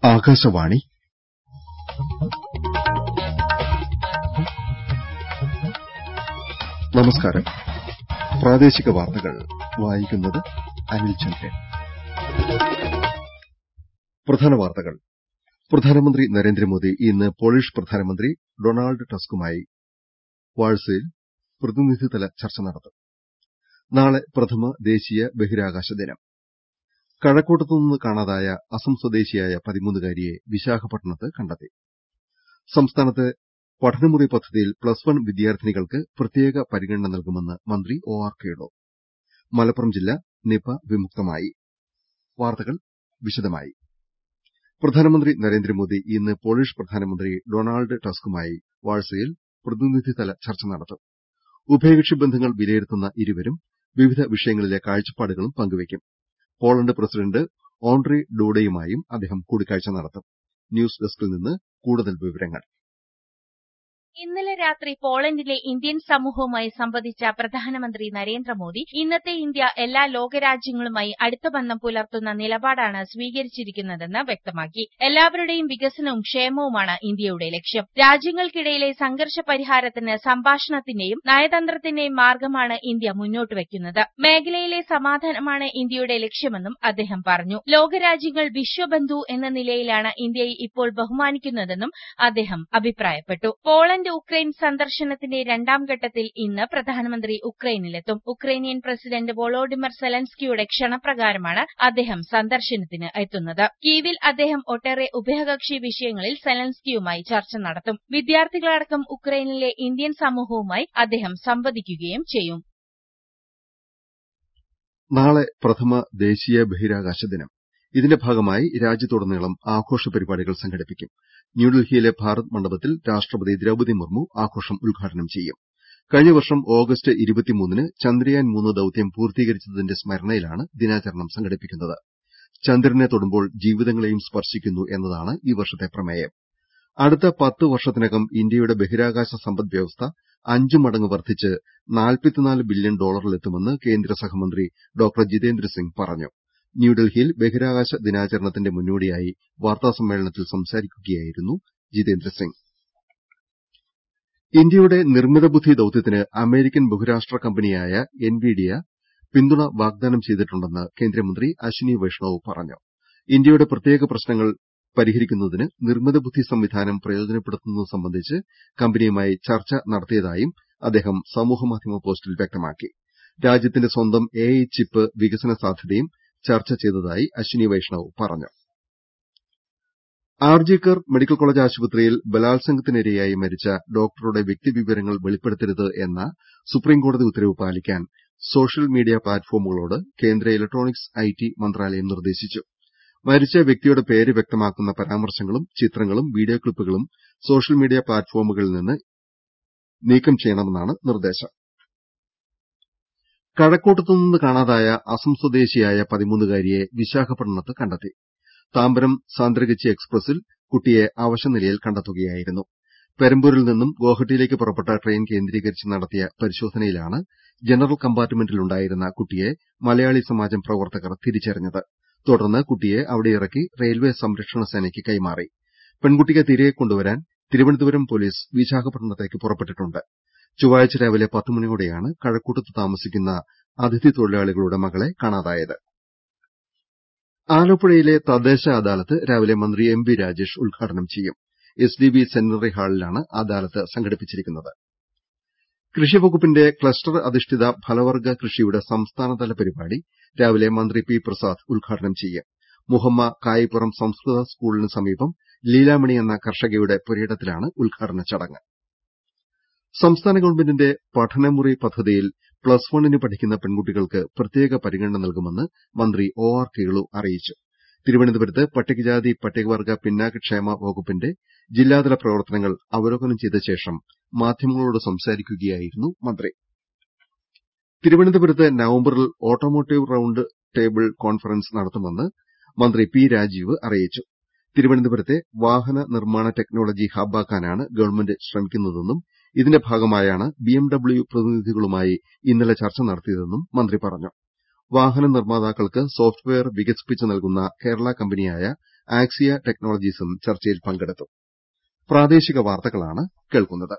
ആകാശവാണി നമസ്കാരം പ്രാദേശിക വാർത്തകൾ വായിക്കുന്നത് അനിൽ ചന്ദ്രൻ പ്രധാന വാർത്തകൾ പ്രധാനമന്ത്രി നരേന്ദ്രമോദി ഇന്ന് പോളിഷ് പ്രധാനമന്ത്രി ഡൊണാൾഡ് ടസ്കുമായി വാഴ്സയിൽ പ്രതിനിധിതല ചർച്ച നടത്തും നാളെ പ്രഥമ ദേശീയ ബഹിരാകാശ ദിനം കഴക്കൂട്ടത്തുനിന്ന് കാണാതായ അസം സ്വദേശിയായ പതിമൂന്നുകാരിയെ വിശാഖപട്ടണത്ത് കണ്ടെത്തി സംസ്ഥാനത്ത് പഠനമുറി പദ്ധതിയിൽ പ്ലസ് വൺ വിദ്യാർത്ഥിനികൾക്ക് പ്രത്യേക പരിഗണന നൽകുമെന്ന് മന്ത്രി ഒ ആർ കേളു മലപ്പുറം ജില്ല നിപ വിമുക്തമായി വാർത്തകൾ വിശദമായി പ്രധാനമന്ത്രി നരേന്ദ്രമോദി ഇന്ന് പോളിഷ് പ്രധാനമന്ത്രി ഡൊണാൾഡ് ടസ്കുമായി വാഴ്സയിൽ പ്രതിനിധിതല ചർച്ച നടത്തും ഉഭയകക്ഷി ബന്ധങ്ങൾ വിലയിരുത്തുന്ന ഇരുവരും വിവിധ വിഷയങ്ങളിലെ കാഴ്ചപ്പാടുകളും പങ്കുവെയ്ക്കും പോളണ്ട് പ്രസിഡന്റ് ഓൺട്രി ഡൂഡയുമായും അദ്ദേഹം കൂടിക്കാഴ്ച നടത്തും ന്യൂസ് ഡെസ്കിൽ നിന്ന് കൂടുതൽ വിവരങ്ങൾ ഇന്നലെ രാത്രി പോളണ്ടിലെ ഇന്ത്യൻ സമൂഹവുമായി സംവദിച്ച പ്രധാനമന്ത്രി നരേന്ദ്രമോദി ഇന്നത്തെ ഇന്ത്യ എല്ലാ ലോകരാജ്യങ്ങളുമായി അടുത്ത ബന്ധം പുലർത്തുന്ന നിലപാടാണ് സ്വീകരിച്ചിരിക്കുന്നതെന്ന് വ്യക്തമാക്കി എല്ലാവരുടെയും വികസനവും ക്ഷേമവുമാണ് ഇന്ത്യയുടെ ലക്ഷ്യം രാജ്യങ്ങൾക്കിടയിലെ സംഘർഷ പരിഹാരത്തിന് സംഭാഷണത്തിന്റെയും നയതന്ത്രത്തിന്റെയും മാർഗമാണ് ഇന്ത്യ മുന്നോട്ട് വയ്ക്കുന്നത് മേഖലയിലെ സമാധാനമാണ് ഇന്ത്യയുടെ ലക്ഷ്യമെന്നും അദ്ദേഹം പറഞ്ഞു ലോകരാജ്യങ്ങൾ വിശ്വബന്ധു എന്ന നിലയിലാണ് ഇന്ത്യയെ ഇപ്പോൾ ബഹുമാനിക്കുന്നതെന്നും അദ്ദേഹം അഭിപ്രായപ്പെട്ടു പോളണ്ട് ഉക്രൈൻ സന്ദർശനത്തിന്റെ രണ്ടാം ഘട്ടത്തിൽ ഇന്ന് പ്രധാനമന്ത്രി ഉക്രൈനിലെത്തും ഉക്രൈനിയൻ പ്രസിഡന്റ് വൊളോഡിമർ സെലൻസ്കിയുടെ ക്ഷണപ്രകാരമാണ് അദ്ദേഹം സന്ദർശനത്തിന് എത്തുന്നത് കീവിൽ അദ്ദേഹം ഒട്ടേറെ ഉഭയകക്ഷി വിഷയങ്ങളിൽ സെലൻസ്കിയുമായി ചർച്ച നടത്തും വിദ്യാർത്ഥികളടക്കം ഉക്രൈനിലെ ഇന്ത്യൻ സമൂഹവുമായി അദ്ദേഹം സംവദിക്കുകയും ചെയ്യും നാളെ പ്രഥമ ദേശീയ ബഹിരാകാശ ദിനം ഇതിന്റെ ഭാഗമായി രാജ്യത്തുടനീളം ആഘോഷ പരിപാടികൾ സംഘടിപ്പിക്കും ന്യൂഡൽഹിയിലെ ഭാരത് മണ്ഡപത്തിൽ രാഷ്ട്രപതി ദ്രൌപദി മുർമു ആഘോഷം ഉദ്ഘാടനം ചെയ്യും കഴിഞ്ഞ വർഷം ഓഗസ്റ്റ് ന് ചന്ദ്രയാൻ മൂന്ന് ദൌത്യം പൂർത്തീകരിച്ചതിന്റെ സ്മരണയിലാണ് ദിനാചരണം സംഘടിപ്പിക്കുന്നത് ചന്ദ്രനെ തൊടുമ്പോൾ ജീവിതങ്ങളെയും സ്പർശിക്കുന്നു എന്നതാണ് ഈ വർഷത്തെ പ്രമേയം അടുത്ത പത്ത് വർഷത്തിനകം ഇന്ത്യയുടെ ബഹിരാകാശ സമ്പദ് വ്യവസ്ഥ അഞ്ച് മടങ്ങ് വർദ്ധിച്ച് ബില്യൺ ഡോളറിലെത്തുമെന്ന് കേന്ദ്ര സഹമന്ത്രി ഡോക്ടർ ജിതേന്ദ്ര സിംഗ് പറഞ്ഞു ന്യൂഡൽഹിയിൽ ബഹിരാകാശ ദിനാചരണത്തിന്റെ മുന്നോടിയായി വാർത്താസമ്മേളനത്തിൽ സംസാരിക്കുകയായിരുന്നു ജിതേന്ദ്ര സിംഗ് ഇന്ത്യയുടെ നിർമ്മിത ബുദ്ധി ദൌത്യത്തിന് അമേരിക്കൻ ബഹുരാഷ്ട്ര കമ്പനിയായ എൻവിഡിയ പിന്തുണ വാഗ്ദാനം ചെയ്തിട്ടുണ്ടെന്ന് കേന്ദ്രമന്ത്രി അശ്വിനി വൈഷ്ണവ് പറഞ്ഞു ഇന്ത്യയുടെ പ്രത്യേക പ്രശ്നങ്ങൾ പരിഹരിക്കുന്നതിന് നിർമ്മിത ബുദ്ധി സംവിധാനം പ്രയോജനപ്പെടുത്തുന്നത് സംബന്ധിച്ച് കമ്പനിയുമായി ചർച്ച നടത്തിയതായും അദ്ദേഹം സമൂഹമാധ്യമ പോസ്റ്റിൽ വ്യക്തമാക്കി രാജ്യത്തിന്റെ സ്വന്തം എഐ ചിപ്പ് വികസന സാധ്യതയും ചർച്ച ചെയ്തതായി അശ്വിനി വൈഷ്ണവ് പറഞ്ഞു ആർജിക്കർ മെഡിക്കൽ കോളജ് ആശുപത്രിയിൽ ബലാത്സംഗത്തിനിരയായി മരിച്ച ഡോക്ടറുടെ വ്യക്തിവിവരങ്ങൾ വെളിപ്പെടുത്തരുത് എന്ന സുപ്രീംകോടതി ഉത്തരവ് പാലിക്കാൻ സോഷ്യൽ മീഡിയ പ്ലാറ്റ്ഫോമുകളോട് കേന്ദ്ര ഇലക്ട്രോണിക്സ് ഐടി മന്ത്രാലയം നിർദ്ദേശിച്ചു മരിച്ച വ്യക്തിയുടെ പേര് വ്യക്തമാക്കുന്ന പരാമർശങ്ങളും ചിത്രങ്ങളും വീഡിയോ ക്ലിപ്പുകളും സോഷ്യൽ മീഡിയ പ്ലാറ്റ്ഫോമുകളിൽ നിന്ന് നീക്കം ചെയ്യണമെന്നാണ് നിർദ്ദേശം കഴക്കൂട്ടത്തുനിന്ന് കാണാതായ അസം സ്വദേശിയായ പതിമൂന്നുകാരിയെ വിശാഖപട്ടണത്ത് കണ്ടെത്തി താമ്പരം സാന്ത്രഗച്ചി എക്സ്പ്രസിൽ കുട്ടിയെ അവശനിലയിൽ കണ്ടെത്തുകയായിരുന്നു പെരമ്പൂരിൽ നിന്നും ഗോഹട്ടിയിലേക്ക് പുറപ്പെട്ട ട്രെയിൻ കേന്ദ്രീകരിച്ച് നടത്തിയ പരിശോധനയിലാണ് ജനറൽ കമ്പാർട്ട്മെന്റിലുണ്ടായിരുന്ന കുട്ടിയെ മലയാളി സമാജം പ്രവർത്തകർ തിരിച്ചറിഞ്ഞത് തുടർന്ന് കുട്ടിയെ അവിടെ ഇറക്കി റെയിൽവേ സംരക്ഷണ സേനയ്ക്ക് കൈമാറി പെൺകുട്ടിയെ തിരികെ കൊണ്ടുവരാൻ തിരുവനന്തപുരം പോലീസ് വിശാഖപട്ടണത്തേക്ക് പുറപ്പെട്ടിട്ടുണ്ട് ചൊവ്വാഴ്ച രാവിലെ പത്ത് മണിയോടെയാണ് കഴക്കൂട്ടത്ത് താമസിക്കുന്ന അതിഥി തൊഴിലാളികളുടെ മകളെ കാണാതായത് ആലപ്പുഴയിലെ തദ്ദേശ അദാലത്ത് രാവിലെ മന്ത്രി എം ബി രാജേഷ് ഉദ്ഘാടനം ചെയ്യും എസ് ഡി ബി സെന്റിനറി ഹാളിലാണ് അദാലത്ത് സംഘടിപ്പിച്ചിരിക്കുന്നത് കൃഷിവകുപ്പിന്റെ ക്ലസ്റ്റർ അധിഷ്ഠിത ഫലവർഗ്ഗ കൃഷിയുടെ സംസ്ഥാനതല പരിപാടി രാവിലെ മന്ത്രി പി പ്രസാദ് ഉദ്ഘാടനം ചെയ്യും മുഹമ്മ കായിപ്പുറം സംസ്കൃത സ്കൂളിന് സമീപം ലീലാമണി എന്ന കർഷകയുടെ പുരയിടത്തിലാണ് ഉദ്ഘാടന ചടങ്ങ് സംസ്ഥാന ഗവൺമെന്റിന്റെ പഠനമുറി പദ്ധതിയിൽ പ്ലസ് വണ്ണിന് പഠിക്കുന്ന പെൺകുട്ടികൾക്ക് പ്രത്യേക പരിഗണന നൽകുമെന്ന് മന്ത്രി ഒ ആർ കേളു അറിയിച്ചു തിരുവനന്തപുരത്ത് പട്ടികജാതി പട്ടികവർഗ്ഗ പിന്നാക്ക ക്ഷേമ വകുപ്പിന്റെ ജില്ലാതല പ്രവർത്തനങ്ങൾ അവലോകനം ചെയ്ത ശേഷം മാധ്യമങ്ങളോട് സംസാരിക്കുകയായിരുന്നു മന്ത്രി തിരുവനന്തപുരത്ത് നവംബറിൽ ഓട്ടോമോട്ടീവ് റൌണ്ട് ടേബിൾ കോൺഫറൻസ് നടത്തുമെന്ന് മന്ത്രി പി രാജീവ് അറിയിച്ചു തിരുവനന്തപുരത്തെ വാഹന നിർമ്മാണ ടെക്നോളജി ഹബ്ബാക്കാനാണ് ഗവൺമെന്റ് ശ്രമിക്കുന്നതെന്നും ഇതിന്റെ ഭാഗമായാണ് ബിഎംഡബ്ല്യു പ്രതിനിധികളുമായി ഇന്നലെ ചർച്ച നടത്തിയതെന്നും മന്ത്രി പറഞ്ഞു വാഹന നിർമ്മാതാക്കൾക്ക് സോഫ്റ്റ്വെയർ വികസിപ്പിച്ച് നൽകുന്ന കേരള കമ്പനിയായ ആക്സിയ ടെക്നോളജീസും ചർച്ചയിൽ പങ്കെടുത്തു പ്രാദേശിക വാർത്തകളാണ് കേൾക്കുന്നത്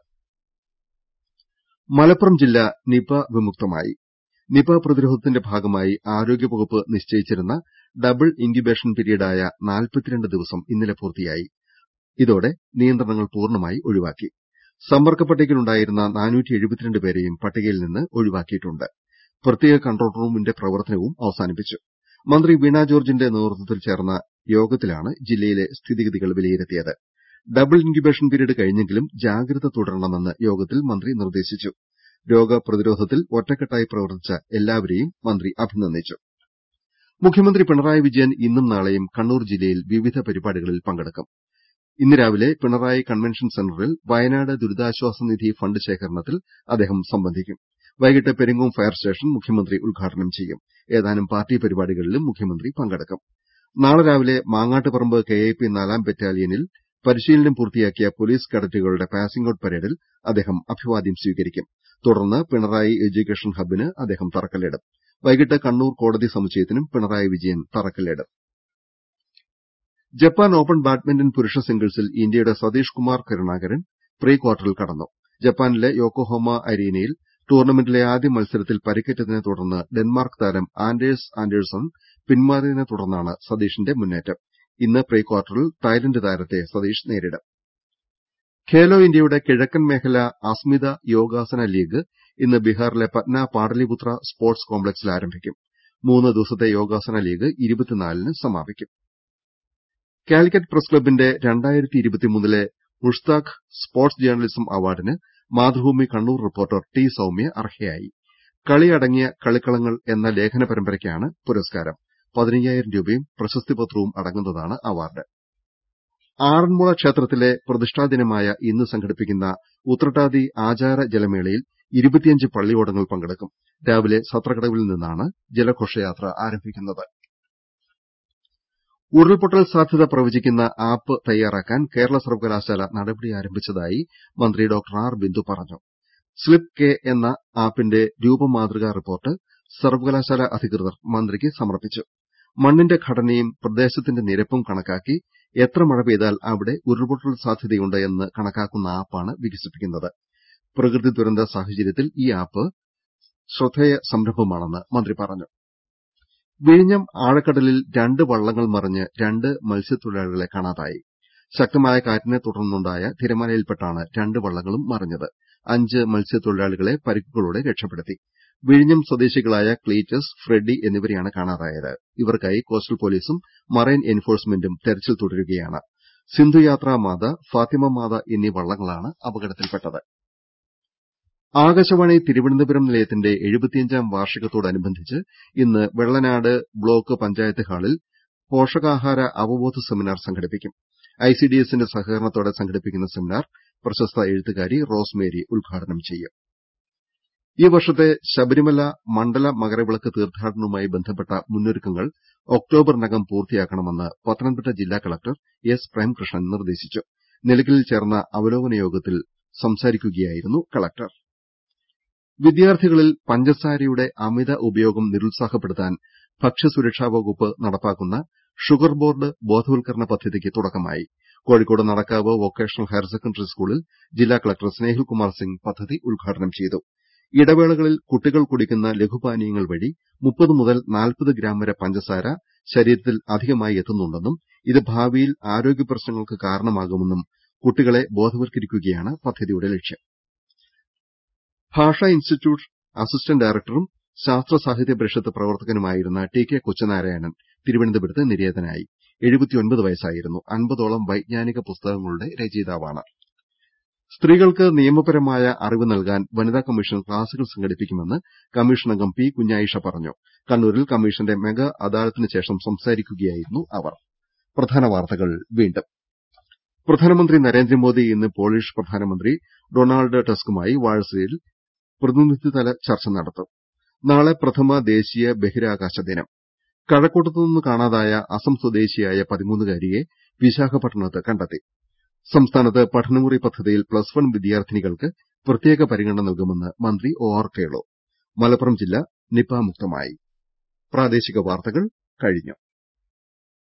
മലപ്പുറം ജില്ല നിപ വിമുക്തമായി നിപ പ്രതിരോധത്തിന്റെ ഭാഗമായി ആരോഗ്യവകുപ്പ് നിശ്ചയിച്ചിരുന്ന ഡബിൾ ഇൻക്യുബേഷൻ പീരീഡായ നാൽപ്പത്തിരണ്ട് ദിവസം ഇന്നലെ പൂർത്തിയായി ഇതോടെ നിയന്ത്രണങ്ങൾ പൂർണ്ണമായി ഒഴിവാക്കി സമ്പർക്ക പട്ടികയിലുണ്ടായിരുന്ന പേരെയും പട്ടികയിൽ നിന്ന് ഒഴിവാക്കിയിട്ടുണ്ട് പ്രത്യേക കൺട്രോൾ റൂമിന്റെ പ്രവർത്തനവും അവസാനിപ്പിച്ചു മന്ത്രി വീണ ജോർജിന്റെ നേതൃത്വത്തിൽ ചേർന്ന യോഗത്തിലാണ് ജില്ലയിലെ സ്ഥിതിഗതികൾ വിലയിരുത്തിയത് ഡബിൾ ഇൻക്യുബേഷൻ പീരീഡ് കഴിഞ്ഞെങ്കിലും ജാഗ്രത തുടരണമെന്ന് യോഗത്തിൽ മന്ത്രി നിർദ്ദേശിച്ചു രോഗപ്രതിരോധത്തിൽ ഒറ്റക്കെട്ടായി പ്രവർത്തിച്ച എല്ലാവരെയും മന്ത്രി അഭിനന്ദിച്ചു മുഖ്യമന്ത്രി പിണറായി വിജയൻ ഇന്നും നാളെയും കണ്ണൂർ ജില്ലയിൽ വിവിധ പരിപാടികളിൽ പങ്കെടുക്കും ഇന്ന് രാവിലെ പിണറായി കൺവെൻഷൻ സെന്ററിൽ വയനാട് ദുരിതാശ്വാസ നിധി ഫണ്ട് ശേഖരണത്തിൽ അദ്ദേഹം സംബന്ധിക്കും വൈകിട്ട് പെരിങ്ങോം ഫയർ സ്റ്റേഷൻ മുഖ്യമന്ത്രി ഉദ്ഘാടനം ചെയ്യും ഏതാനും പാർട്ടി പരിപാടികളിലും മുഖ്യമന്ത്രി പങ്കെടുക്കും നാളെ രാവിലെ മാങ്ങാട്ടുപറമ്പ് കെഎപി നാലാം ബറ്റാലിയനിൽ പരിശീലനം പൂർത്തിയാക്കിയ പൊലീസ് കേഡറ്റുകളുടെ പാസിംഗ് ഔട്ട് പരേഡിൽ അദ്ദേഹം അഭിവാദ്യം സ്വീകരിക്കും തുടർന്ന് പിണറായി എഡ്യൂക്കേഷൻ ഹബ്ബിന് അദ്ദേഹം തറക്കല്ലിടും വൈകിട്ട് കണ്ണൂർ കോടതി സമുച്ചയത്തിനും പിണറായി വിജയൻ തറക്കല്ലിടും ജപ്പാൻ ഓപ്പൺ ബാഡ്മിന്റൺ പുരുഷ സിംഗിൾസിൽ ഇന്ത്യയുടെ സതീഷ് കുമാർ കരുണാകരൻ പ്രീ ക്വാർട്ടറിൽ കടന്നു ജപ്പാനിലെ യോക്കോഹോമ അരീനയിൽ ടൂർണമെന്റിലെ ആദ്യ മത്സരത്തിൽ പരിക്കേറ്റതിനെ തുടർന്ന് ഡെൻമാർക്ക് താരം ആൻഡേഴ്സ് ആൻഡേഴ്സൺ പിന്മാറിയതിനെ തുടർന്നാണ് സതീഷിന്റെ മുന്നേറ്റം ഇന്ന് പ്രീ ക്വാർട്ടറിൽ തായ്ലന്റ് താരത്തെ സതീഷ് നേരിടും ഖേലോ ഇന്ത്യയുടെ കിഴക്കൻ മേഖല അസ്മിത യോഗാസന ലീഗ് ഇന്ന് ബീഹാറിലെ പറ്റ്ന പാടലിപുത്ര സ്പോർട്സ് കോംപ്ലക്സിൽ ആരംഭിക്കും മൂന്ന് ദിവസത്തെ യോഗാസന ലീഗ് ഇരുപത്തിനാലിന് സമാപിക്കും കാലിക്കറ്റ് പ്രസ് ക്ലബിന്റെ ലെ മുഷ്താഖ് സ്പോർട്സ് ജേർണലിസം അവാർഡിന് മാതൃഭൂമി കണ്ണൂർ റിപ്പോർട്ടർ ടി സൌമ്യ അർഹയായി കളിയടങ്ങിയ കളിക്കളങ്ങൾ എന്ന ലേഖന പരമ്പരയ്ക്കാണ് പുരസ്കാരം പതിനയ്യായിരം രൂപയും പ്രശസ്തിപത്രവും അടങ്ങുന്നതാണ് അവാർഡ് ആറന്മുള ക്ഷേത്രത്തിലെ പ്രതിഷ്ഠാദിനമായ ഇന്ന് സംഘടിപ്പിക്കുന്ന ഉത്രട്ടാതി ആചാര ജലമേളയിൽ ഇരുപത്തിയഞ്ച് പള്ളിയോടങ്ങൾ പങ്കെടുക്കും രാവിലെ സത്രക്കടവിൽ നിന്നാണ് ജലഘോഷയാത്ര ആരംഭിക്കുന്നത് ഉരുൾപൊട്ടൽ സാധ്യത പ്രവചിക്കുന്ന ആപ്പ് തയ്യാറാക്കാൻ കേരള സർവകലാശാല നടപടി ആരംഭിച്ചതായി മന്ത്രി ഡോക്ടർ ആർ ബിന്ദു പറഞ്ഞു സ്ലിപ്പ് കെ എന്ന ആപ്പിന്റെ രൂപമാതൃകാ റിപ്പോർട്ട് സർവകലാശാല അധികൃതർ മന്ത്രിക്ക് സമർപ്പിച്ചു മണ്ണിന്റെ ഘടനയും പ്രദേശത്തിന്റെ നിരപ്പും കണക്കാക്കി എത്ര മഴ പെയ്താൽ അവിടെ ഉരുൾപൊട്ടൽ സാധ്യതയുണ്ട് എന്ന് കണക്കാക്കുന്ന ആപ്പാണ് വികസിപ്പിക്കുന്നത് പ്രകൃതി ദുരന്ത സാഹചര്യത്തിൽ ഈ ആപ്പ് ശ്രദ്ധേയ സംരംഭമാണെന്ന് മന്ത്രി പറഞ്ഞു വിഴിഞ്ഞം ആഴക്കടലിൽ രണ്ട് വള്ളങ്ങൾ മറിഞ്ഞ് രണ്ട് മത്സ്യത്തൊഴിലാളികളെ കാണാതായി ശക്തമായ കാറ്റിനെ തുടർന്നുണ്ടായ തിരമാലയിൽപ്പെട്ടാണ് രണ്ട് വള്ളങ്ങളും മറിഞ്ഞത് അഞ്ച് മത്സ്യത്തൊഴിലാളികളെ പരിക്കുകളോടെ രക്ഷപ്പെടുത്തി വിഴിഞ്ഞം സ്വദേശികളായ ക്ലീറ്റസ് ഫ്രെഡി എന്നിവരെയാണ് കാണാതായത് ഇവർക്കായി കോസ്റ്റൽ പോലീസും മറൈൻ എൻഫോഴ്സ്മെന്റും തെരച്ചിൽ തുടരുകയാണ് സിന്ധുയാത്രാ മാത ഫാത്തിമ മാത എന്നീ വള്ളങ്ങളാണ് അപകടത്തിൽപ്പെട്ടത് ആകാശവാണി തിരുവനന്തപുരം നിലയത്തിന്റെ എഴുപത്തിയഞ്ചാം വാർഷികത്തോടനുബന്ധിച്ച് ഇന്ന് വെള്ളനാട് ബ്ലോക്ക് പഞ്ചായത്ത് ഹാളിൽ പോഷകാഹാര അവബോധ സെമിനാർ സംഘടിപ്പിക്കും ഐസിഡിഎസിന്റെ സഹകരണത്തോടെ സംഘടിപ്പിക്കുന്ന സെമിനാർ പ്രശസ്ത എഴുത്തുകാരി റോസ്മേരി ഉദ്ഘാടനം ചെയ്യും ഈ വർഷത്തെ ശബരിമല മണ്ഡല മകരവിളക്ക് തീർത്ഥാടനവുമായി ബന്ധപ്പെട്ട മുന്നൊരുക്കങ്ങൾ ഒക്ടോബറിനകം പൂർത്തിയാക്കണമെന്ന് പത്തനംതിട്ട ജില്ലാ കലക്ടർ എസ് പ്രേംകൃഷ്ണൻ നിർദ്ദേശിച്ചു നിലയ്ക്കലിൽ ചേർന്ന അവലോകന യോഗത്തിൽ സംസാരിക്കുകയായിരുന്നു കലക്ടർ വിദ്യാർത്ഥികളിൽ പഞ്ചസാരയുടെ അമിത ഉപയോഗം നിരുത്സാഹപ്പെടുത്താൻ ഭക്ഷ്യസുരക്ഷാ വകുപ്പ് നടപ്പാക്കുന്ന ഷുഗർ ബോർഡ് ബോധവൽക്കരണ പദ്ധതിക്ക് തുടക്കമായി Kozhikode Nadakkavu vocational higher secondary സ്കൂളിൽ ജില്ലാ കലക്ടർ സ്നേഹിൽ കുമാർ സിംഗ് പദ്ധതി ഉദ്ഘാടനം ചെയ്തു ഇടവേളകളിൽ കുട്ടികൾ കുടിക്കുന്ന ലഘുപാനീയങ്ങൾ വഴി മുപ്പത് മുതൽ നാൽപ്പത് ഗ്രാം വരെ പഞ്ചസാര ശരീരത്തിൽ അധികമായി എത്തുന്നുണ്ടെന്നും ഇത് ഭാവിയിൽ ആരോഗ്യ പ്രശ്നങ്ങൾക്ക് കാരണമാകുമെന്നും കുട്ടികളെ ബോധവൽക്കരിക്കുകയാണ് പദ്ധതിയുടെ ലക്ഷ്യം ഭാഷാ ഇൻസ്റ്റിറ്റ്യൂട്ട് അസിസ്റ്റന്റ് ഡയറക്ടറും ശാസ്ത്ര സാഹിത്യ പരിഷത്ത് പ്രവർത്തകനുമായിരുന്ന ടി കെ കൊച്ചുനാരായണൻ തിരുവനന്തപുരത്ത് നിര്യാതനായി വയസ്സായിരുന്നു അൻപതോളം വൈജ്ഞാനിക പുസ്തകങ്ങളുടെ രചയിതാവാണ് സ്ത്രീകൾക്ക് നിയമപരമായ അറിവ് നൽകാൻ വനിതാ കമ്മീഷൻ ക്ലാസുകൾ സംഘടിപ്പിക്കുമെന്ന് കമ്മീഷൻ അംഗം പി കുഞ്ഞായിഷ പറഞ്ഞു കണ്ണൂരിൽ കമ്മീഷന്റെ മെഗാ അദാലത്തിന് ശേഷം സംസാരിക്കുകയായിരുന്നു അവർ പ്രധാനമന്ത്രി നരേന്ദ്രമോദി ഇന്ന് പോളിഷ് പ്രധാനമന്ത്രി ഡൊണാൾഡ് ടസ്കുമായി വാഴ്സയിൽ പ്രതിനിധിതല ചർച്ച നടത്തും നാളെ പ്രഥമ ദേശീയ ബഹിരാകാശ ദിനം കഴക്കൂട്ടത്തുനിന്ന് കാണാതായ അസം സ്വദേശിയായ പതിമൂന്നുകാരിയെ വിശാഖപട്ടണത്ത് കണ്ടെത്തി സംസ്ഥാനത്ത് പഠനമുറി പദ്ധതിയിൽ പ്ലസ് വൺ വിദ്യാർത്ഥിനികൾക്ക് പ്രത്യേക പരിഗണന നൽകുമെന്ന് മന്ത്രി ഒ ആർ കേളു മലപ്പുറം ജില്ല നിപ മുക്തമായി